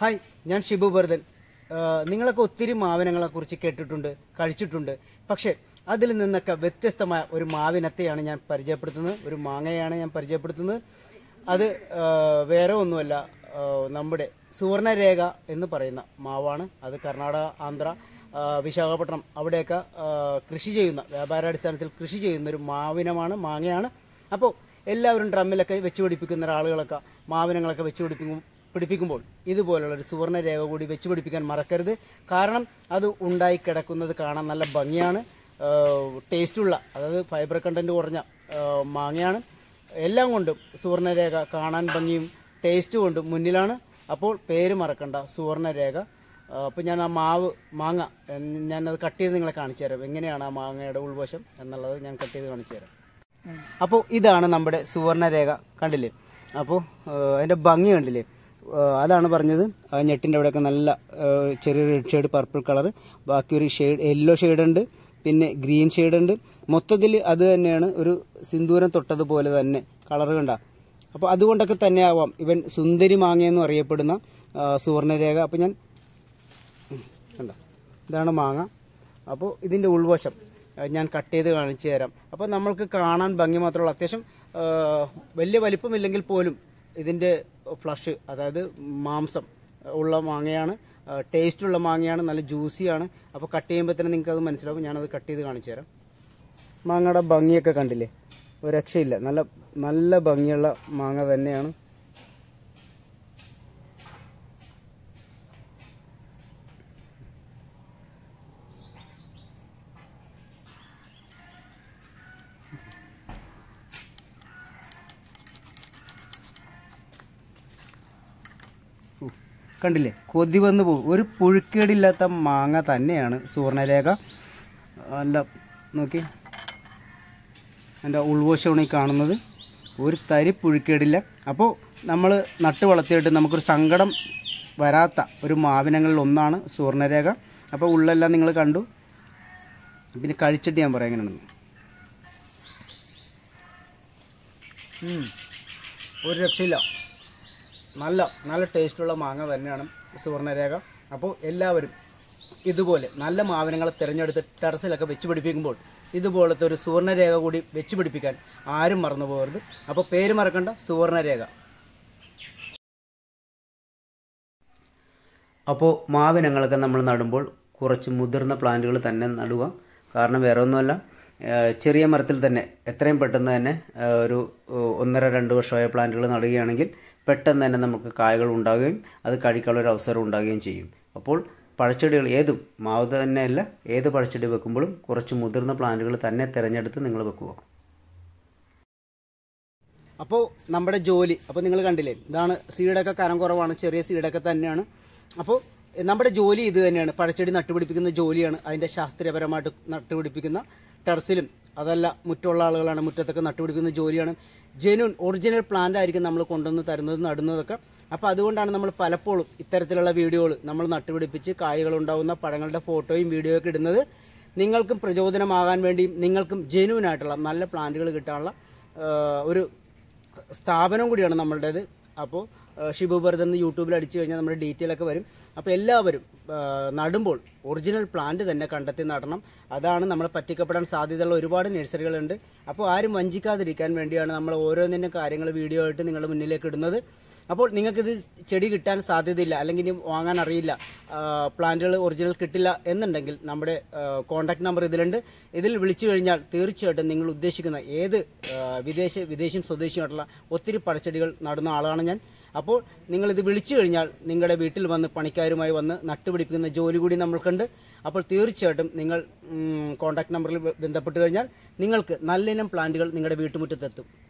Hi ഞാൻ ഷിബു ബർദൻ ആഹ് നിങ്ങളൊക്കെ ഒത്തിരി മാവിനങ്ങളെ കുറിച്ച് കേട്ടിട്ടുണ്ട് കഴിച്ചിട്ടുണ്ട് പക്ഷേ അതിൽ നിന്നൊക്കെ വ്യത്യസ്തമായ ഒരു മാവിനത്തെയാണ് ഞാൻ പരിചയപ്പെടുത്തുന്നത് ഒരു മാങ്ങയാണ് ഞാൻ പരിചയപ്പെടുത്തുന്നത് അത് ആഹ് വേറെ ഒന്നുമല്ല ആഹ് നമ്മുടെ സുവർണരേഖ എന്ന് പറയുന്ന മാവാണ് അത് കർണാടക ആന്ധ്ര ആഹ് വിശാഖപട്ടണം അവിടെയൊക്കെ ആഹ് കൃഷി ചെയ്യുന്ന വ്യാപാരാടിസ്ഥാനത്തിൽ കൃഷി ചെയ്യുന്ന ഒരു മാവിനമാണ് മാങ്ങയാണ് അപ്പോൾ എല്ലാവരും ഡ്രമ്മിലൊക്കെ വെച്ച് പിടിപ്പിക്കുന്ന ആളുകളൊക്കെ മാവിനങ്ങളൊക്കെ വെച്ച് പിടിപ്പിക്കും പിടിപ്പിക്കുമ്പോൾ ഇതുപോലുള്ള ഒരു സുവർണ്ണ രേഖ കൂടി വെച്ച് പിടിപ്പിക്കാൻ മറക്കരുത് കാരണം അത് ഉണ്ടായി കിടക്കുന്നത് കാണാൻ നല്ല ഭംഗിയാണ് ടേസ്റ്റുള്ള അതായത് ഫൈബർ കണ്ടന്റ് കുറഞ്ഞ ആഹ് മാങ്ങയാണ് എല്ലാം കൊണ്ടും സുവർണരേഖ കാണാൻ ഭംഗിയും ടേസ്റ്റ് കൊണ്ടും മുന്നിലാണ് അപ്പോൾ പേര് മറക്കണ്ട സുവർണരേഖ അപ്പോൾ ഞാൻ ആ മാവ് മാങ്ങ എന്ന് ഞാനത് കട്ട് ചെയ്ത് നിങ്ങളെ കാണിച്ചു തരാം എങ്ങനെയാണ് ആ മാങ്ങയുടെ ഉൾവശം എന്നുള്ളത് ഞാൻ കട്ട് ചെയ്ത് കാണിച്ചു തരാം അപ്പോൾ ഇതാണ് നമ്മുടെ സുവർണരേഖ കണ്ടില്ലേ അപ്പോൾ അതിൻ്റെ ഭംഗി കണ്ടില്ലേ ആ, അതാണ് പറഞ്ഞത് ആ ഞെട്ടിൻ്റെ അവിടെയൊക്കെ നല്ല ആ, ചെറിയ റെഡ് ഷെയ്ഡ് പർപ്പിൾ കളർ ബാക്കി ഒരു ഷെയ്ഡ് യെല്ലോ ഷെയ്ഡ് ഉണ്ട് പിന്നെ ഗ്രീൻ ഷെയ്ഡ് ഉണ്ട് മൊത്തത്തിൽ അത് തന്നെയാണ് ഒരു സിന്ദൂരം തൊട്ടതുപോലെ തന്നെ കളർ കണ്ട അപ്പോൾ അതുകൊണ്ടൊക്കെ തന്നെ ആവാം ഇവൻ സുന്ദരി മാങ്ങയെന്നും അറിയപ്പെടുന്ന ആ, സുവർണരേഖ അപ്പോൾ ഞാൻ കണ്ട ഇതാണ് മാങ്ങ അപ്പോൾ ഇതിൻ്റെ ഉൾവശം ആ, ഞാൻ കട്ട് ചെയ്ത് കാണിച്ചു തരാം അപ്പോൾ നമ്മൾക്ക് കാണാൻ ഭംഗി മാത്രമുള്ള അത്യാവശ്യം ആ, വലിയ വലിപ്പമില്ലെങ്കിൽ പോലും ഇതിൻ്റെ ഫ്ലഷ് അതായത് മാംസം ഉള്ള മാങ്ങയാണ് ടേസ്റ്റ് ഉള്ള മാങ്ങയാണ് നല്ല ജ്യൂസിയാണ് അപ്പോൾ കട്ട് ചെയ്യുമ്പോൾ തന്നെ നിങ്ങൾക്ക് അത് മനസ്സിലാവും ഞാനത് കട്ട് ചെയ്ത് കാണിച്ചു തരാം മാങ്ങയുടെ ഭംഗിയൊക്കെ കണ്ടില്ലേ ഒരു രക്ഷയില്ല നല്ല നല്ല ഭംഗിയുള്ള മാങ്ങ തന്നെയാണ് കണ്ടില്ലേ കൊതി വന്ന് പോകും ഒരു പുഴുക്കേടില്ലാത്ത മാങ്ങ തന്നെയാണ് സുവർണരേഖ നല്ല നോക്കി എൻ്റെ ഉൾവശമാണ് ഈ കാണുന്നത് ഒരു തരി പുഴുക്കേടില്ല അപ്പോൾ നമ്മൾ നട്ട് വളർത്തിയിട്ട് നമുക്കൊരു സങ്കടം വരാത്ത ഒരു മാവിനങ്ങളിൽ ഒന്നാണ് സുവർണരേഖ അപ്പോൾ ഉള്ളെല്ലാം നിങ്ങൾ കണ്ടു പിന്നെ കഴിച്ചിട്ട് ഞാൻ പറയാം എങ്ങനെയാണെന്ന് ഉം. ഒരു രക്ഷയില്ല നല്ല നല്ല ടേസ്റ്റുള്ള മാങ്ങ തന്നെയാണ് സുവർണരേഖ അപ്പോൾ എല്ലാവരും ഇതുപോലെ നല്ല മാവിനങ്ങളെ തിരഞ്ഞെടുത്ത് ടെറസിലൊക്കെ വെച്ച് പിടിപ്പിക്കുമ്പോൾ ഇതുപോലത്തെ ഒരു സുവർണരേഖ കൂടി വെച്ച് പിടിപ്പിക്കാൻ ആരും മറന്നു പോകരുത് അപ്പോൾ പേര് മറക്കണ്ട സുവർണരേഖ അപ്പോൾ മാവിനങ്ങളൊക്കെ നമ്മൾ നടുമ്പോൾ കുറച്ച് മുതിർന്ന പ്ലാന്റുകൾ തന്നെ നടുക കാരണം വേറെ ഒന്നുമല്ല ഏഹ് ചെറിയ മരത്തിൽ തന്നെ എത്രയും പെട്ടെന്ന് തന്നെ ഏഹ് ഒരു ഏഹ് ഒന്നര രണ്ട് വർഷമായ പ്ലാന്റുകൾ നടുകയാണെങ്കിൽ പെട്ടെന്ന് തന്നെ നമുക്ക് കായകൾ ഉണ്ടാകുകയും അത് കഴിക്കാനുള്ള ഒരു അവസരം ഉണ്ടാകുകയും ചെയ്യും അപ്പോൾ പഴച്ചെടികൾ ഏതും മാവ് തന്നെയല്ല ഏത് പഴച്ചെടി വെക്കുമ്പോഴും കുറച്ച് മുതിർന്ന പ്ലാന്റുകൾ തന്നെ തിരഞ്ഞെടുത്ത് നിങ്ങൾ വെക്കുക അപ്പോൾ നമ്മുടെ ജോലി അപ്പോൾ നിങ്ങൾ കണ്ടില്ലേ ഇതാണ് സീഡൊക്കെ കനം കുറവാണ് ചെറിയ സീഡൊക്കെ തന്നെയാണ് അപ്പോൾ നമ്മുടെ ജോലി ഇത് തന്നെയാണ് പഴച്ചെടി നട്ടുപിടിപ്പിക്കുന്ന ജോലിയാണ് അതിൻ്റെ ശാസ്ത്രീയപരമായിട്ട് നട്ടുപിടിപ്പിക്കുന്ന ടെറസിലും അതല്ല മുറ്റുള്ള ആളുകളാണ് മുറ്റത്തൊക്കെ നട്ടുപിടിപ്പിക്കുന്ന ജോലിയാണ് ജെനുൻ ഒറിജിനൽ പ്ലാന്റ് ആയിരിക്കും നമ്മൾ കൊണ്ടുവന്ന് തരുന്നത് നടുന്നതൊക്കെ അപ്പോൾ അതുകൊണ്ടാണ് നമ്മൾ പലപ്പോഴും ഇത്തരത്തിലുള്ള വീഡിയോകൾ നമ്മൾ നട്ടുപിടിപ്പിച്ച് കായ്കൾ ഉണ്ടാകുന്ന പഴങ്ങളുടെ ഫോട്ടോയും വീഡിയോയൊക്കെ ഇടുന്നത് നിങ്ങൾക്കും പ്രചോദനമാകാൻ വേണ്ടിയും നിങ്ങൾക്കും ജെനുവിൻ ആയിട്ടുള്ള നല്ല പ്ലാന്റുകൾ കിട്ടാനുള്ള ആ, ഒരു സ്ഥാപനം കൂടിയാണ് നമ്മളുടേത് അപ്പോൾ ഷിബു ഭരത് എന്ന് യൂട്യൂബിൽ അടിച്ചു കഴിഞ്ഞാൽ നമ്മുടെ ഡീറ്റെയിൽ ഒക്കെ വരും അപ്പോൾ എല്ലാവരും ആ, നടുമ്പോൾ ഒറിജിനൽ പ്ലാന്റ് തന്നെ കണ്ടെത്തി നടണം അതാണ് നമ്മൾ പറ്റിക്കപ്പെടാൻ സാധ്യതയുള്ള ഒരുപാട് നഴ്സറികളുണ്ട് അപ്പോൾ ആരും വഞ്ചിക്കാതിരിക്കാൻ വേണ്ടിയാണ് നമ്മൾ ഓരോന്നിൻ്റെ കാര്യങ്ങൾ വീഡിയോ ആയിട്ട് നിങ്ങളുടെ മുന്നിലേക്ക് ഇടുന്നത് അപ്പോൾ നിങ്ങൾക്കിത് ചെടി കിട്ടാൻ സാധ്യതയില്ല അല്ലെങ്കിൽ ഇനി വാങ്ങാൻ അറിയില്ല പ്ലാന്റുകൾ ഒറിജിനൽ കിട്ടില്ല എന്നുണ്ടെങ്കിൽ നമ്മുടെ കോൺടാക്ട് നമ്പർ ഇതിലുണ്ട് ഇതിൽ വിളിച്ചു കഴിഞ്ഞാൽ തീർച്ചയായിട്ടും നിങ്ങൾ ഉദ്ദേശിക്കുന്ന ഏത് ആ, വിദേശ വിദേശിയും സ്വദേശിയുമായിട്ടുള്ള ഒത്തിരി പഴച്ചെടികൾ നടുന്ന ആളാണ് ഞാൻ അപ്പോൾ നിങ്ങൾ ഇത് വിളിച്ചു കഴിഞ്ഞാൽ നിങ്ങളുടെ വീട്ടിൽ വന്ന് പണിക്കാരുമായി വന്ന് നട്ടുപിടിപ്പിക്കുന്ന ജോലി കൂടി നമ്മൾക്കുണ്ട് അപ്പോൾ തീർച്ചയായിട്ടും നിങ്ങൾ കോൺടാക്ട് നമ്പറിൽ ബന്ധപ്പെട്ട് കഴിഞ്ഞാൽ നിങ്ങൾക്ക് നല്ലിനം പ്ലാന്റുകൾ നിങ്ങളുടെ വീട്ടുമുറ്റത്തെത്തും